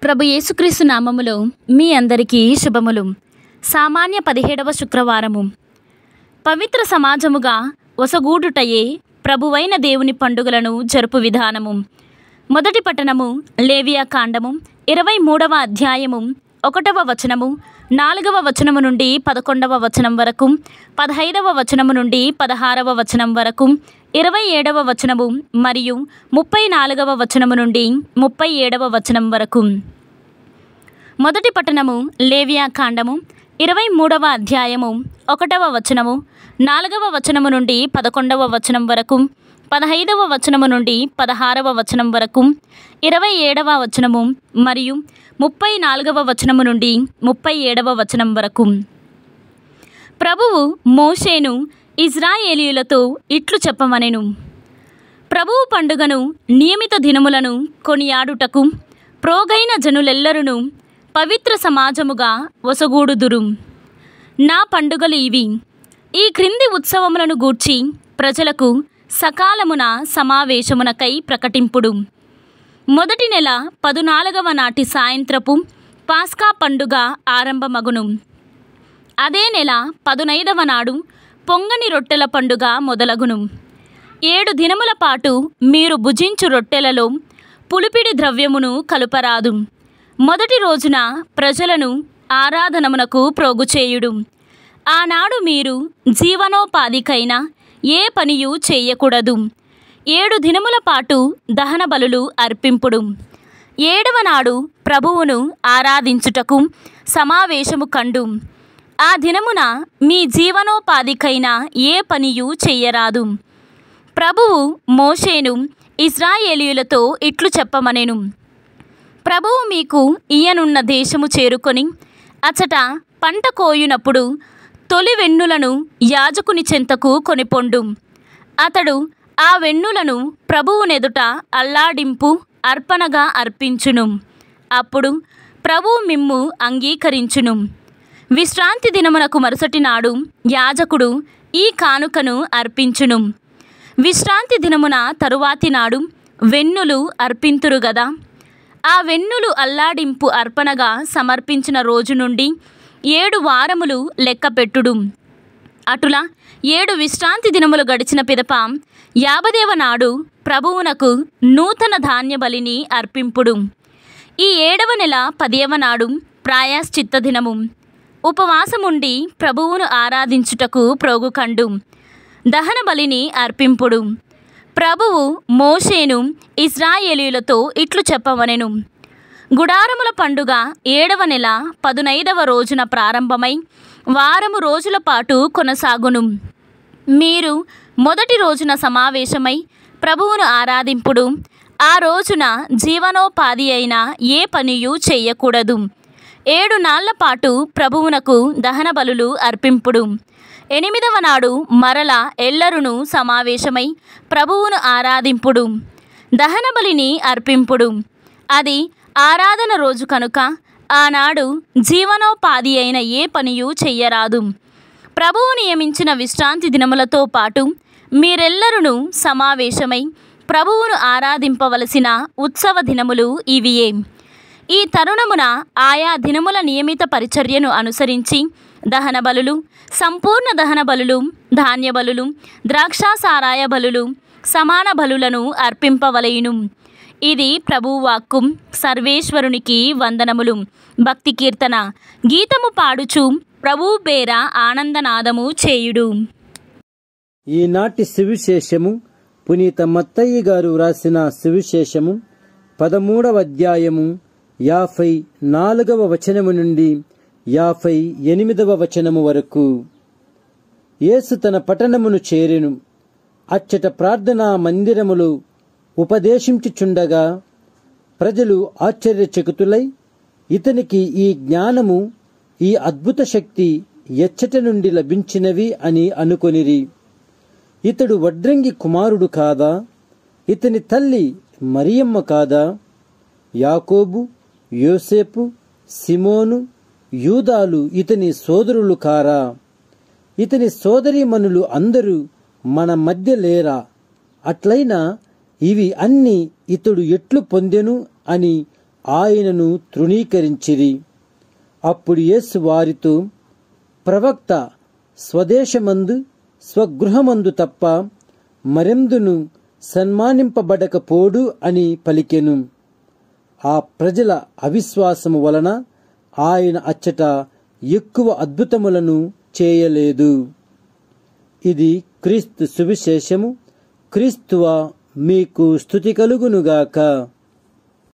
ప్రభు యేసుక్రీస్తు నామములో మీ అందరికీ శుభములు సామాన్య పదిహేడవ శుక్రవారము పవిత్ర సమాజముగా ఒసగూడుటయే ప్రభువైన దేవుని పండుగలను జరుపు విధానము మొదటి పట్టణము లేవియా కాండము ఇరవై మూడవ అధ్యాయము ఒకటవ వచనము నాలుగవ వచనము నుండి పదకొండవ వచనం వరకు పదహైదవ వచనము నుండి పదహారవ వచనం వరకు ఇరవై ఏడవ వచనము మరియు ముప్పై నాలుగవ వచనము నుండి ముప్పై ఏడవ వచనం వరకు మొదటి పట్టణము లేవియా కాండము ఇరవై మూడవ అధ్యాయము ఒకటవ వచనము నాలుగవ వచనము నుండి పదకొండవ వచనం వరకు పదహైదవ వచనము నుండి పదహారవ వచనం వరకు ఇరవై ఏడవ వచనము మరియు ముప్పై నాలుగవ వచనము నుండి ముప్పై ఏడవ వచనం వరకు ప్రభువు మోషేను ఇజ్రాయేలీయులతో ఇట్లు చెప్పమనెను ప్రభువు పండుగను నియమిత దినములను కొనియాడుటకు ప్రోగైన జనులెల్లరును పవిత్ర సమాజముగా ఒసగూడుదురు నా పండుగలు ఇవి ఈ క్రింది ఉత్సవములను గూర్చి ప్రజలకు సకాలమున సమావేశమునకై ప్రకటింపుడు మొదటి నెల పదునాలుగవ నాటి సాయంత్రపు పాస్కా పండుగ ఆరంభమగును అదే నెల పదునైదవ నాడు పొంగని రొట్టెల పండుగ మొదలగును ఏడు దినముల పాటు మీరు భుజించు రొట్టెలలో పులిపిడి ద్రవ్యమును కలుపరాదు మొదటి రోజున ప్రజలను ఆరాధనమునకు ప్రోగుచేయుడు ఆనాడు మీరు జీవనోపాధికైన ఏ పనియు చేయకూడదు ఏడు దినముల పాటు దహన బలులు అర్పింపుడు ఏడవ నాడు ప్రభువును ఆరాధించుటకు సమావేశము కండు ఆ దినమున మీ జీవనోపాధికైన ఏ పనియు చెయ్యరాదు ప్రభువు మోషేను ఇజ్రాయేలీయులతో ఇట్లు చెప్పమనెను ప్రభువు మీకు ఈయనున్న దేశము చేరుకొని అచట పంట కోయునప్పుడు తొలి వెన్నులను యాజకుని చెంతకు కొనిపొండు అతడు ఆ వెన్నులను ప్రభువునెదుట అల్లాడింపు అర్పణగా అర్పించును అప్పుడు ప్రభువు మిమ్ము అంగీకరించును విశ్రాంతి దినమునకు మరుసటి నాడు యాజకుడు ఈ కానుకను అర్పించును విశ్రాంతి దినమున తరువాతి నాడు వెన్నులు అర్పింతురు గదా ఆ వెన్నులు అల్లాడింపు అర్పణగా సమర్పించిన రోజు నుండి ఏడు వారములు లెక్కపెట్టుడు అటులా ఏడు విశ్రాంతి దినములు గడిచిన పిదప యాబదేవ నాడు ప్రభువునకు నూతన ధాన్య బలిని అర్పింపుడు ఈ ఏడవ నెల పదియవ నాడు ప్రాయాశ్చిత్త దినము ఉపవాసముండి ప్రభువును ఆరాధించుటకు ప్రోగుకండు దహన బలిని అర్పింపుడు ప్రభువు మోషేను ఇజ్రాయేలీయులతో ఇట్లు చెప్పవనెను గుడారముల పండుగ ఏడవ నెల పదునైదవ రోజున ప్రారంభమై వారము రోజుల పాటు కొనసాగును మీరు మొదటి రోజున సమావేశమై ప్రభువును ఆరాధింపుడు ఆ రోజున జీవనోపాధి అయిన ఏ పనియు చెయ్యకూడదు ఏడు నాళ్ల పాటు ప్రభువునకు దహన బలులు అర్పింపుడు ఎనిమిదవ నాడు మరల ఎల్లరును సమావేశమై ప్రభువును ఆరాధింపుడు దహన బలిని అర్పింపుడు అది ఆరాధన రోజు కనుక ఆనాడు జీవనోపాధి అయిన ఏ పనియు చెయ్యరాదు ప్రభువు నియమించిన విశ్రాంతి దినములతో పాటు మీరెల్లరును సమావేశమై ప్రభువును ఆరాధింపవలసిన ఉత్సవ దినములు ఇవియే ఈ తరుణమున ఆయా దినముల నియమిత పరిచర్యను అనుసరించి దహన బలులు సంపూర్ణ దహన బలులు ధాన్య బలులు ద్రాక్షాసారాయ బలులు సమాన బలులను అర్పింపవలయును ఇది ప్రభువు వాక్కు సర్వేశ్వరునికి వందనములు భక్తి కీర్తన గీతము పాడుచు ప్రభువు పేర ఆనందనాదము చేయుడు ఈనాటి సువిశేషము పునీత మత్తయ్య గారు వ్రాసిన సువిశేషము పదమూడవ అధ్యాయము యాభై నాలుగవ వచనము నుండి యాభై ఎనిమిదవ వచనము వరకు యేసు తన పట్టణమును చేరెను అచ్చట ప్రార్థనా మందిరములు ఉపదేశించుచుండగా ప్రజలు ఆశ్చర్యచకితులై ఇతనికి ఈ జ్ఞానము ఈ అద్భుత శక్తి ఎచ్చట నుండి లభించినవి అని అనుకొనిరి ఇతడు వడ్రంగి కుమారుడు కాదా ఇతని తల్లి మరియమ్మ కాదా యాకోబు యోసేపు సిమోను యూదాలు ఇతని సోదరులు కారా ఇతని సోదరీమణులు అందరూ మన మధ్య లేరా అట్లయినా ఇవి అన్ని ఇతడు ఎట్లు పొందెను అని ఆయనను తృణీకరించిరి అప్పుడు యేసు వారితో ప్రవక్త స్వదేశమందు స్వగృహమందు తప్ప మరెందును సన్మానింపబడకపోడు అని పలికెను ఆ ప్రజల అవిశ్వాసము వలన ఆయన అచ్చట ఎక్కువ అద్భుతములను చేయలేదు ఇది క్రీస్తు సువిశేషము క్రీస్తువ మీకు స్థుతి కలుగునుగాక